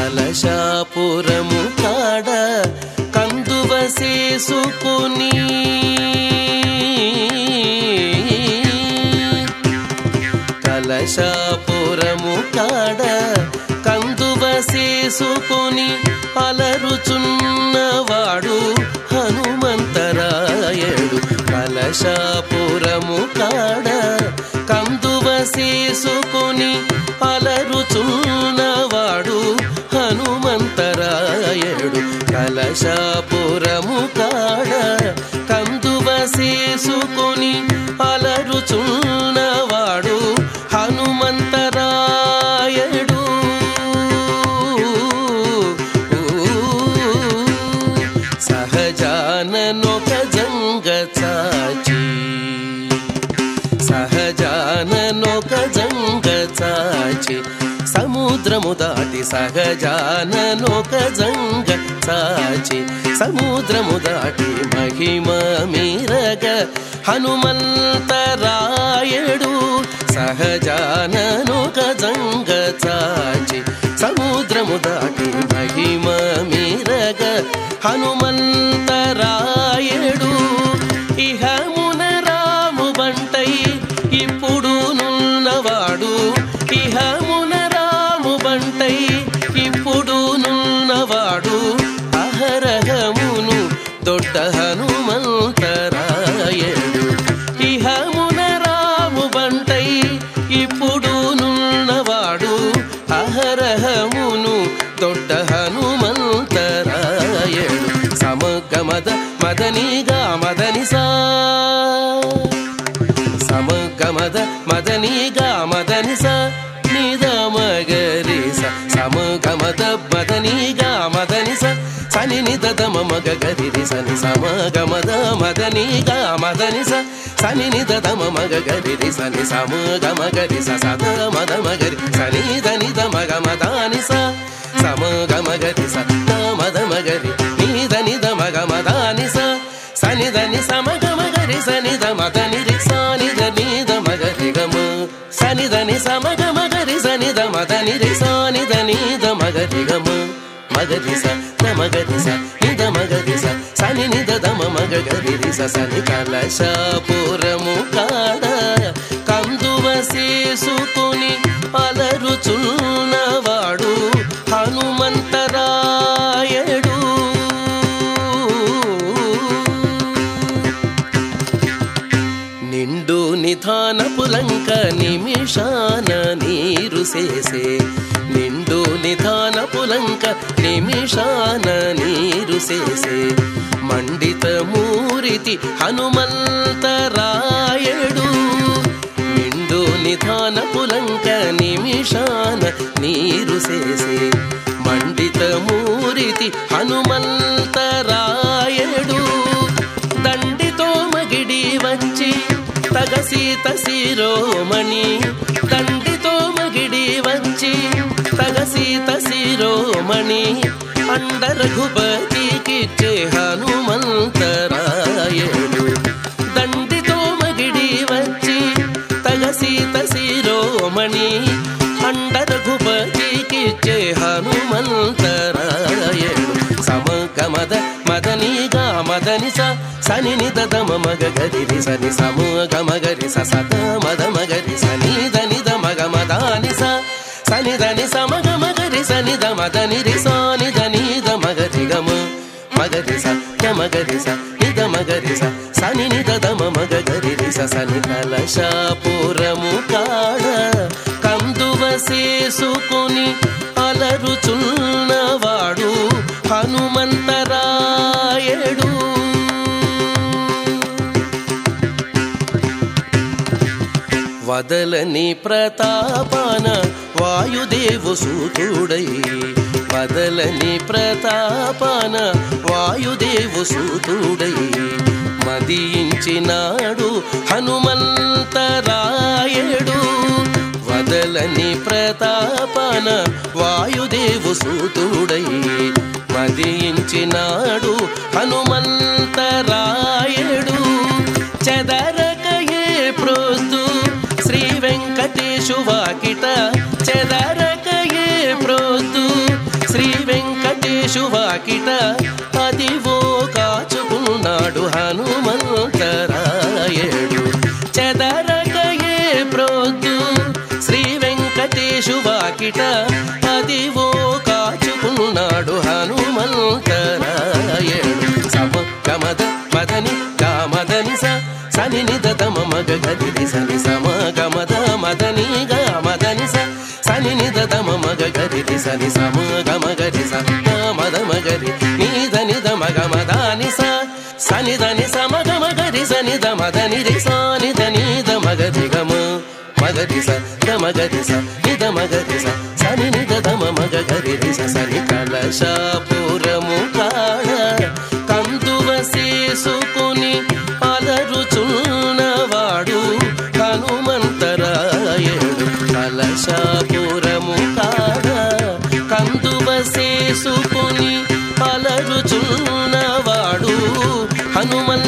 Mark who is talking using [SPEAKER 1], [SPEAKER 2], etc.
[SPEAKER 1] కలశాపురము కాడ కందువ చేసుకుని కలశాపురము కాడ కందువ చేసుకుని అలరుచున్నవాడు హనుమంతరాయడు కలశాపురము కాడ కందువ చేసుకుని అలరుచున్నవాడు హనుమంతరాయడు కలశాపురము కాడ కందువ చేసుకుని అలరుచున్నవాడు హనుమంతరాయడు సహజాననొక జంగ చాచి సహజాననొక జంగ చాచి సముద్రము దాటి సహజాననొక జంగ చాచి సముద్రము దాటి మహిమ మీరగ హనుమంతరాయడు సహజాననొక జంగ చాచి సముద్రము దాటి మహిమ మీరగ హనుమంతరాయడు ఇహమున రాము బంటై ఇప్పుడు నున్నవాడు ఇహమున రాము బంటై ఇప్పుడు నున్నవాడు అహరహమును దొడ్డ హనుమంతరాయడు ఇహమున రాము బంటై ఇప్పుడు నున్నవాడు అహరహమును దొడ్డ హనుమంతరాయడు సమగమద మదనిగా మదనిసా సమగమద మదనిగా మదనిస నిద మగరిస సమగమద మదనిగా మదనిస సని నిద దమ మగ గరిరి సని సమగమద మదనిగా మదనిస సని నిద దమ మగ గరిరి సని సమగమ గరిస సద మద మగరి సని దని దమ గమ దానిస సమగమ గరిస మద మగరి నీద నిద మగ మదానిస సని దని సమగమ గరి సని ద మద నిరి సాని ద నీద మగరి గమ సని దని సమగమ గరి సని ద మద నిరి సాని ద నీద మగరి గమ మగరి స ద మగరి స నిద మగరి స సని నిద దమ మగ గరి రి స సని కలశాపురము కాడ కందువ చేసుకుని అలరుచున్నవాడు హనుమంతరాయడు నిండు నిధాన పులంక నిమిషాన నీరు సేసే నిండు నిధాన పులంక నిమిషాన నీరు సేసే మండిత మూరితి హనుమంతరాయడు నిండు నిధాన పులంక నిమిషాన నీరు సేసే మండిత మూరితి హనుమంతరాయడు దండితో మగిడి వచ్చి తగ సీత శిరోమణి దండితో మగిడి వచ్చి తగ సీత శిరోమణి అండ రఘుపతికిచ్చే హనుమంతరాయడు దండితో మగిడి వచ్చి తగ సీత శిరోమణి అండ రఘుపతికిచ్చే హనుమంతరాయడు సమగమద మదనిగా మదని స సని నిద దమ మగ గరి సని సమగ మగరి స సద మద మగరి సని దని ద మగ మదాని స సని దని సమగ మగరి సని ద మదని రి సాని దని ద మగరి గమ మగరి స ద మగరి స నిద మగరి స సని నిద దమ మగ గరి రి స సని కలశాపురము కాడ కందువ చేసుకుని అలరుచున్నవాడు హనుమంతరాయడు వదలని ప్రతాపాన వాయుదేవు సూతుడై వదలని ప్రతాపాన వాయుదేవు సూతుడై మదించినాడు హనుమంతరాయడు వదలని ప్రతాపాన వాయుదేవు సూతుడై మదించినాడు హనుమంతరాయడు చెదరకయే ప్రోస్తు శ్రీ వెంకటేశు వాకిట చెదరకయే ప్రోస్తు శ్రీ వెంకటేశువాకిట అదివో కాచుకున్నాడు హనుమంతరాయడు చెదరకయే ప్రొద్దు శ్రీ వెంకటేశువాకిట అదివో కాచుకున్నాడు హనుమంతరాయడు సమ గమద మదని గామదని స సని నిద తమ మగ గది సని సమ గమద మదని గామదని స సని నిద తమ మగ గది సని సమ గమ గరి స మద మగరి నీద నిద మగ మదాని స సని దని సమ గమ గరి సని ద మదని రి స నిద నీద మగది గమ మగరి స గమ గరి స నిద మగరి స సని నిద దమ మగ గరి రి స సని కలశాపురము కాడ కందువ చేసుకుని అలరుచున్నవాడు హనుమంతరాయడు కలశాపురము కాడ కందువ చేసుకుని అలరుచున్నవాడు హనుమంత